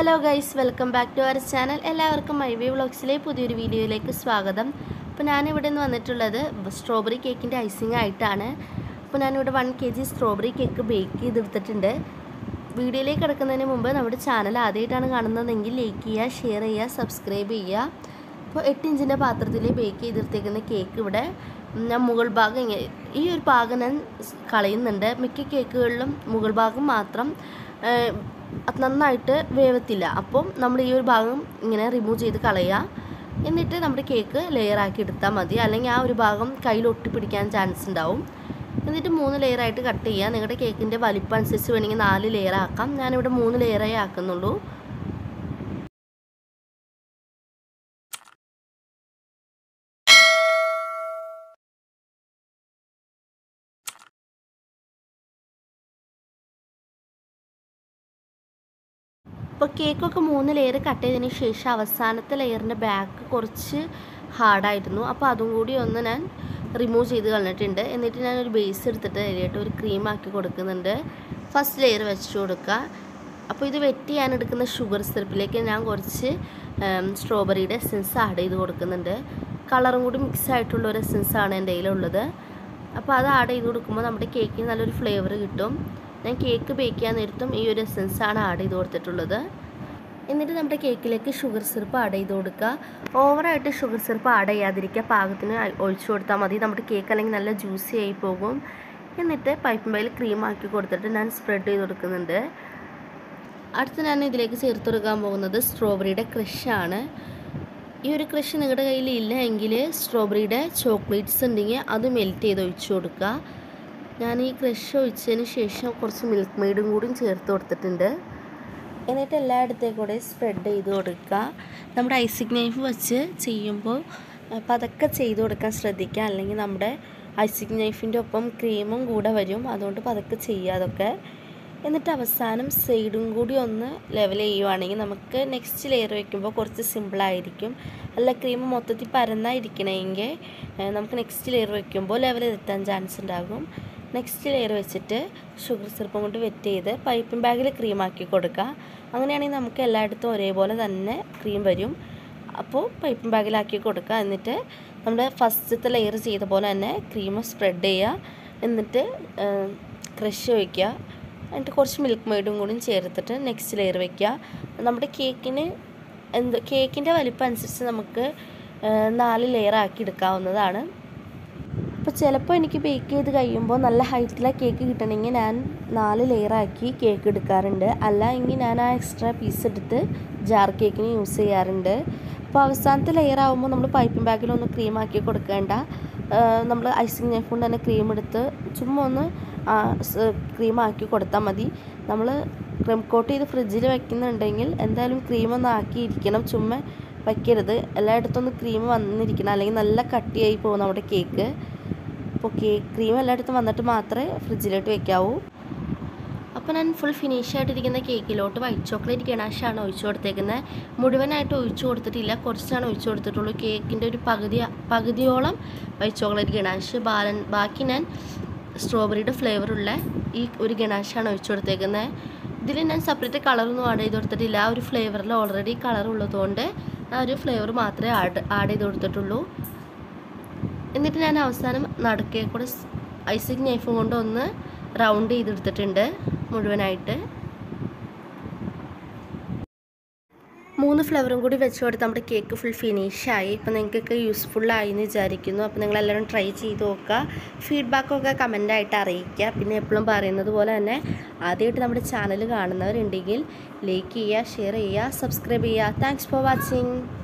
hello guys welcome back to our channel എല്ലാവർക്കും my way വ്ളോഗ്സിലെ പുതിയൊരു വീഡിയോയിലേക്ക് സ്വാഗതം അപ്പോൾ ഞാനിവിടെ നിന്ന് വന്നിട്ടുള്ളത് സ്ട്രോബെറി കേക്കിൻ്റെ ഐസിങ് ആയിട്ടാണ് അപ്പോൾ ഞാനിവിടെ one K G strawberry cake bake ചെയ്തെടുത്തിട്ടുണ്ട് വീഡിയോയിലേക്ക് കിടക്കുന്നതിന് മുമ്പ് നമ്മുടെ ചാനൽ ആദ്യമായിട്ടാണ് കാണുന്നതെങ്കിൽ ലൈക്ക് ചെയ്യുക ഷെയർ ചെയ്യുക സബ്സ്ക്രൈബ് ചെയ്യുക അപ്പോൾ എട്ട് ഇഞ്ചിൻ്റെ പാത്രത്തിൽ ബേക്ക് ചെയ്തെടുത്തേക്കുന്ന കേക്ക് ഇവിടെ ഞാൻ മുകൾ ഭാഗം ഇങ്ങനെ ഈ ഒരു ഭാഗം ഞാൻ സ് കളയുന്നുണ്ട് മിക്ക കേക്കുകളിലും മുകൾ ഭാഗം മാത്രം ഏഹ്, അത് നന്നായിട്ട് വേവത്തില്ല അപ്പം നമ്മൾ ഈ ഒരു ഭാഗം ഇങ്ങനെ റിമൂവ് ചെയ്ത് കളയുക എന്നിട്ട് നമ്മുടെ കേക്ക് ലെയറാക്കി എടുത്താൽ മതി അല്ലെങ്കിൽ ആ ഒരു ഭാഗം കയ്യിൽ ഒട്ടിപ്പിടിക്കാൻ ചാൻസ് ഉണ്ടാവും എന്നിട്ട് മൂന്ന് ലെയറായിട്ട് കട്ട് ചെയ്യുക നിങ്ങളുടെ കേക്കിൻ്റെ വലിപ്പം അനുസരിച്ച് വേണമെങ്കിൽ നാല് ലെയർ ആക്കാം ഞാനിവിടെ മൂന്ന് ലെയറേ ആക്കുന്നുള്ളൂ ഇപ്പോൾ കേക്കൊക്കെ മൂന്ന് ലെയർ കട്ട് ചെയ്തതിന് ശേഷം അവസാനത്തെ ലെയറിൻ്റെ ബാക്ക് കുറച്ച് ഹാർഡായിരുന്നു അപ്പോൾ അതും കൂടി ഒന്ന് ഞാൻ റിമൂവ് ചെയ്ത് കളഞ്ഞിട്ടുണ്ട് എന്നിട്ട് ഞാൻ ഒരു ബേസ് എടുത്തിട്ട് അതിലായിട്ട് ഒരു ക്രീം ആക്കി കൊടുക്കുന്നുണ്ട് ഫസ്റ്റ് ലെയർ വെച്ച് കൊടുക്കുക അപ്പോൾ ഇത് വെറ്റ് ചെയ്യാൻ എടുക്കുന്ന ഷുഗർ സിറപ്പിലേക്ക് ഞാൻ കുറച്ച് സ്ട്രോബെറിയുടെ എസെൻസ് ആഡ് ചെയ്ത് കൊടുക്കുന്നുണ്ട് കളറും കൂടി മിക്സ് ആയിട്ടുള്ള ഒരു എസെൻസ് ആണ് എൻ്റെ കയ്യിലുള്ളത് അപ്പോൾ അത് ആഡ് ചെയ്ത് കൊടുക്കുമ്പോൾ നമ്മുടെ കേക്കിന് നല്ലൊരു ഫ്ലേവർ കിട്ടും ഞാൻ കേക്ക് ബേക്ക് ചെയ്യാൻ നേരത്തും ഈ ഒരു എസെൻസ് ആണ് ആഡ് ചെയ്ത് കൊടുത്തിട്ടുള്ളത് എന്നിട്ട് നമ്മുടെ കേക്കിലേക്ക് ഷുഗർ സിറപ്പ് ആഡ് ചെയ്ത് കൊടുക്കുക ഓവറായിട്ട് ഷുഗർ സിറപ്പ് ആഡ് ചെയ്യാതിരിക്കുക പാകത്തിന് അ- ഒഴിച്ചു കൊടുത്താൽ മതി നമ്മുടെ കേക്ക് അല്ലെങ്കിൽ നല്ല ജ്യൂസി ആയി പോകും എന്നിട്ട് പൈപ്പ് ബൈൽ ക്രീം ആക്കി കൊടുത്തിട്ട് ഞാൻ സ്പ്രെഡ് ചെയ്ത് കൊടുക്കുന്നുണ്ട് അടുത്ത് ഞാൻ ഇതിലേക്ക് ചേർത്ത് കൊടുക്കാൻ പോകുന്നത് സ്ട്രോബെറിയുടെ ക്രഷാണ് ഈ ഒരു ക്രഷ് നിങ്ങളുടെ കയ്യിൽ ഇല്ല എങ്കിൽ സ്ട്രോബെറിയുടെ ചോക്ലേറ്റ്സ് ഉണ്ടെങ്കിൽ അത് മെൽറ്റ് ചെയ്ത് ഒഴിച്ചു കൊടുക്കുക ഞാൻ ഈ ക്രഷ് ഒഴിച്ചതിന് ശേഷം കുറച്ച് മിൽക്ക് മെയ്ഡും കൂടിയും ചേർത്ത് കൊടുത്തിട്ടുണ്ട് എന്നിട്ട് എല്ലായിടത്തേക്കും കൂടെ സ്പ്രെഡ് ചെയ്ത് കൊടുക്കുക നമ്മുടെ ഐസിക് നൈഫ് വെച്ച് ചെയ്യുമ്പോൾ അഹ് പതുക്കെ ചെയ്ത് കൊടുക്കാൻ ശ്രദ്ധിക്കുക അല്ലെങ്കിൽ നമ്മുടെ ഐസിക് നൈഫിൻ്റെ ഒപ്പം ക്രീമും കൂടെ വരും അതുകൊണ്ട് പതുക്കെ ചെയ്യുക അതൊക്കെ എന്നിട്ട് അവസാനം സൈഡും കൂടി ഒന്ന് ലെവൽ ചെയ്യുവാണെങ്കിൽ നമുക്ക് നെക്സ്റ്റ് ലെയർ വെക്കുമ്പോൾ കുറച്ച് സിമ്പിളായിരിക്കും അല്ല ക്രീം മൊത്തത്തിൽ പരന്നായിരിക്കണമെങ്കിൽ ഏഹ് നമുക്ക് നെക്സ്റ്റ് ലെയർ വെക്കുമ്പോൾ ലെവൽ എത്താൻ ചാൻസ് ഉണ്ടാകും നെക്സ്റ്റ് ലെയർ വെച്ചിട്ട് ഷുഗർ സിറപ്പും കൊണ്ട് വെറ്റ് ചെയ്ത് പൈപ്പിംഗ് ബാഗിൽ ക്രീം ആക്കി കൊടുക്കുക അങ്ങനെയാണെങ്കിൽ നമുക്ക് എല്ലായിടത്തും ഒരേപോലെ തന്നെ ക്രീം വരും അപ്പോൾ പൈപ്പിംഗ് ബാഗിലാക്കി കൊടുക്കുക എന്നിട്ട് നമ്മുടെ ഫസ്റ്റത്തെ ലെയർ ചെയ്ത പോലെ തന്നെ ക്രീം സ്പ്രെഡ് ചെയ്യുക എന്നിട്ട് ക്രഷ് ഒഴിക്കുക എന്നിട്ട് കുറച്ച് മിൽക്ക് മെയ്ഡും കൂടി ചേർത്തിട്ട് നെക്സ്റ്റ് ലെയർ വെക്കുക നമ്മുടെ കേക്കിന് എന്ത് കേക്കിൻ്റെ വലിപ്പം അനുസരിച്ച് നമുക്ക് ആ, നാല് ലെയർ ആക്കി എടുക്കാവുന്നതാണ് അപ്പോൾ ചിലപ്പോൾ എനിക്ക് ബേക്ക് ചെയ്ത് കഴിയുമ്പോൾ നല്ല ഹൈറ്റിലെ കേക്ക് കിട്ടണമെങ്കിൽ ഞാൻ നാല് ലെയറാക്കി കേക്ക് എടുക്കാറുണ്ട് അല്ല എങ്കിൽ ഞാൻ ആ എക്സ്ട്രാ പീസ് എടുത്ത് ജാർ കേക്കിന് യൂസ് ചെയ്യാറുണ്ട് അപ്പോൾ അവസാനത്തെ ലെയർ ആകുമ്പോൾ നമ്മൾ പൈപ്പിംഗ് ബാഗിലൊന്ന് ക്രീം ആക്കി കൊടുക്കേണ്ട നമ്മൾ ഐസിങ് നൈഫ് കൊണ്ട് തന്നെ ക്രീം എടുത്ത് ചുമ്മാ ഒന്ന് ക്രീം ആക്കി കൊടുത്താൽ മതി നമ്മൾ ക്രീം കോട്ട് ചെയ്ത് ഫ്രിഡ്ജിൽ വെക്കുന്നുണ്ടെങ്കിൽ എന്തായാലും ക്രീം ഒന്ന് ആക്കിയിരിക്കണം ചുമ്മാ വയ്ക്കരുത് എല്ലായിടത്തും ഒന്ന് ക്രീം വന്നിരിക്കണം അല്ലെങ്കിൽ നല്ല കട്ടിയായി പോകും നമ്മുടെ കേക്ക് അപ്പോൾ കേക്ക് ക്രീം എല്ലായിടത്തും വന്നിട്ട് മാത്രമേ ഫ്രിഡ്ജിലോട്ട് വെക്കാവൂ അപ്പോൾ ഞാൻ ഫുൾ ഫിനിഷ് ആയിട്ടിരിക്കുന്ന കേക്കിലോട്ട് വൈറ്റ് ചോക്ലേറ്റ് ഗണാഷാണ് ഒഴിച്ചു കൊടുത്തേക്കുന്നത് മുഴുവനായിട്ട് ഒഴിച്ചു കൊടുത്തിട്ടില്ല കുറച്ചാണ് ഒഴിച്ചു കൊടുത്തിട്ടുള്ളൂ കേക്കിൻ്റെ ഒരു പകുതി പകുതിയോളം വൈറ്റ് ചോക്ലേറ്റ് ഗണാഷ് ബാലൻ ബാക്കി ഞാൻ സ്ട്രോബെറിയുടെ ഫ്ലേവറുള്ള ഈ ഒരു ഗണാഷാണ് ഒഴിച്ചു കൊടുത്തേക്കുന്നത് ഇതിൽ ഞാൻ സെപ്പറേറ്റ് കളറൊന്നും ആഡ് ചെയ്ത് കൊടുത്തിട്ടില്ല ആ ഒരു ഫ്ലേവറിൽ ഓൾറെഡി കളർ ഉള്ളതുകൊണ്ട് ആ ഒരു ഫ്ലേവർ മാത്രമേ ആഡ് ആഡ് ചെയ്ത് കൊടുത്തിട്ടുള്ളൂ എന്നിട്ട് ഞാൻ അവസാനം നടുക്കേ കൂടെ ഐസിക് നൈഫും കൊണ്ട് ഒന്ന് റൗണ്ട് ചെയ്തെടുത്തിട്ടുണ്ട് മുഴുവനായിട്ട് മൂന്ന് ഫ്ലവറും കൂടി വെച്ച് കൊടുത്ത് നമ്മുടെ കേക്ക് ഫുൾ ഫിനിഷായി ഇപ്പം നിങ്ങൾക്കൊക്കെ യൂസ്ഫുള്ളായി എന്ന് വിചാരിക്കുന്നു അപ്പോൾ നിങ്ങളെല്ലാവരും ട്രൈ ചെയ്ത് നോക്കുക ഫീഡ്ബാക്കൊക്കെ കമൻ്റായിട്ട് അറിയിക്കുക പിന്നെ എപ്പോഴും പറയുന്നത് പോലെ തന്നെ ആദ്യമായിട്ട് നമ്മുടെ ചാനൽ കാണുന്നവരുണ്ടെങ്കിൽ ലൈക്ക് ചെയ്യുക ഷെയർ ചെയ്യുക സബ്സ്ക്രൈബ് ചെയ്യുക താങ്ക്സ് ഫോർ വാച്ചിങ്